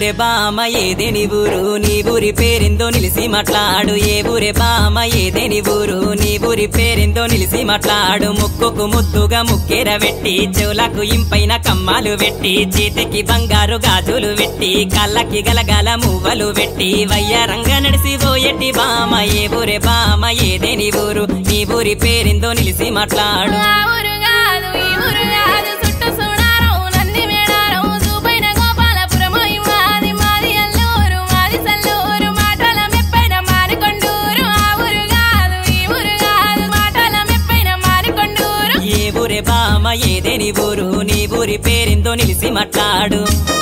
ఊరే బామ ఏదే నీ ఊరు నీ ఊరి పేరిందో నిలిసి మాట్లాడు ఏ ఊరే బామ ఏదే నీ ఊరు నీ ఊరి పేరిందో నిలిసి మాట్లాడు ముక్కుకు ముద్దుగా ముక్కేర పెట్టి చెవులకు ఇంపైన కమ్మాలు పెట్టి చేతికి బంగారు గాజులు పెట్టి కళ్ళకి గలగల మువ్వలు పెట్టి వయ్యారంగా నడిసి పోయేటి బామ ఏ ఊరే బామ ఏదే నీ ఊరు నీ ఊరి పేరిందో నిలిసి మాట్లాడు ఆ ఊరు కాదు ఈ ఊరు కాదు చుట్టూ చూడారం నంది మేడారం చూపైన గోపాలపురం ఈ మాది మాది అల్లూరు మాది సల్లూరు మాటల మెప్పైన మారికొండూరు ఆ ఊరు కాదు ఈ ఊరు కాదు మాటల మెప్పైన మారికొండూరు ఏ ఊరే బామ ఏదే నీ ఊరు నీ ఊరి పేరిందో నిలిసి మాట్లాడు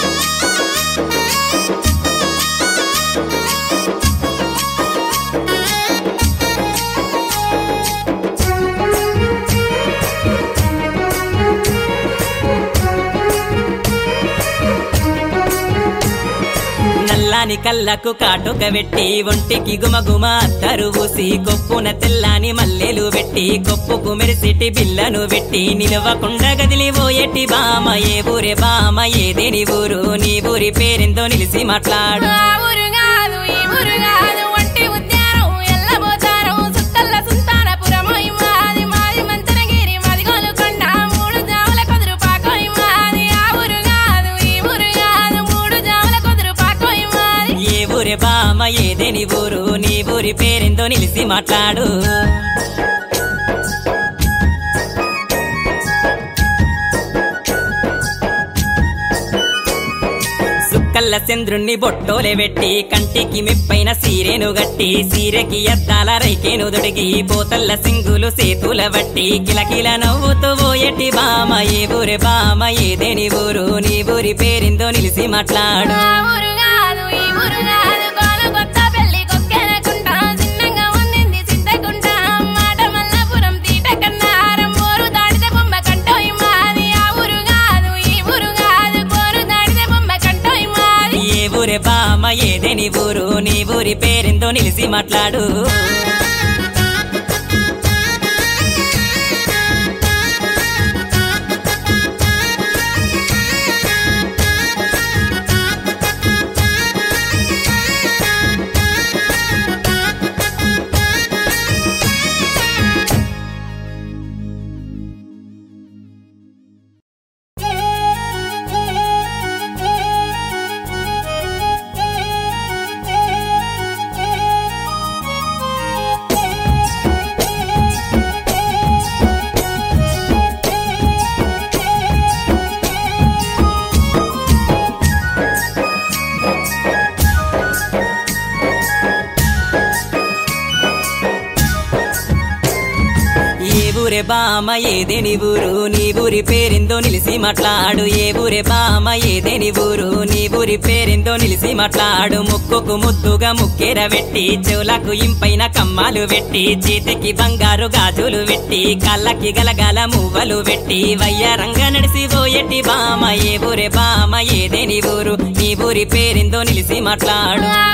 నల్లాని కళ్ళకు కాటుక పెట్టి ఒంటికి గుమగుమ అత్తరు ఊసి కొప్పున తెల్లాని మల్లెలు పెట్టి కొప్పుకు మెరిసిటి బిల్లను పెట్టి నిలవకుండా గదిలి పోయేటి బామ ఏ ఊరే బామ ఏదే నీ ఊరు నీ ఊరి పేరిందో నిలిసి మాట్లాడు ఆ ఊరు కాదు ఈ ఊరు కాదు ఒంటి ఉద్యానం ఎల్లబోతారం సుత్తల్ల సుల్తానపురం ఈ మాది మాది మంతరగిరి మాది గోలుకొండ మూడు జాముల కుదురు పాకం ఈ మాది ఆ ఊరు కాదు ఈ ఊరు కాదు మూడు జాముల కుదురు పాకం ఈ మాది ఏ ఊరే బామ ఏదే నీ ఊరు నీ ఊరి పేరిందో నిలిసి మాట్లాడు సుక్కల్ల చంద్రుణ్ణి బొట్టోలే పెట్టి కంటికి మిప్పైన సీరెను గట్టి సీరెకి అద్దాల రైకేను దొడిగి పోతల్ల సింగులు సేతుల బట్టి కిలకిల నవ్వుతూ పోయేటి బామ ఏ ఊరే బామ ఏదే నీ ఊరు నీ ఊరి పేరిందో నిలిసి మాట్లాడు ఆ ఊరు కాదు ఈ ఊరు కాదు గోల కొత్త పెళ్లి కొక్కెనకుంట చిన్నంగా ఉండింది సిద్ధకుంట మాట మల్లపురం తీట కన్నారం పోరు దాడితే బొమ్మ కంటో ఈ మాది ఆ ఊరు కాదు ఈ ఊరు కాదు పోరు దాడితే బొమ్మ కంటో ఈ మాది ఏ ఊరే బామ ఏదే నీ ఊరు నీ ఊరి పేరిందో నిలిసి మాట్లాడు ఏ ఊరే బామ ఏదే నీ ఊరు నీ ఊరి పేరిందో నిలిసి మాట్లాడు ఏ ఊరే బామ ఏదే నీ ఊరు నీ ఊరి పేరిందో నిలిసి మాట్లాడు ముక్కుకు ముద్దుగా ముక్కేర పెట్టి చెవులకు ఇంపైన కమ్మాలు పెట్టి చేతికి బంగారు గాజులు పెట్టి కళ్ళకి గలగల మువ్వలు పెట్టి వయ్యారంగా నడిసి పోయేటి బామ ఏ ఊరే బామ ఏదే నీ ఊరు నీ ఊరి పేరిందో నిలిసి మాట్లాడు ఆ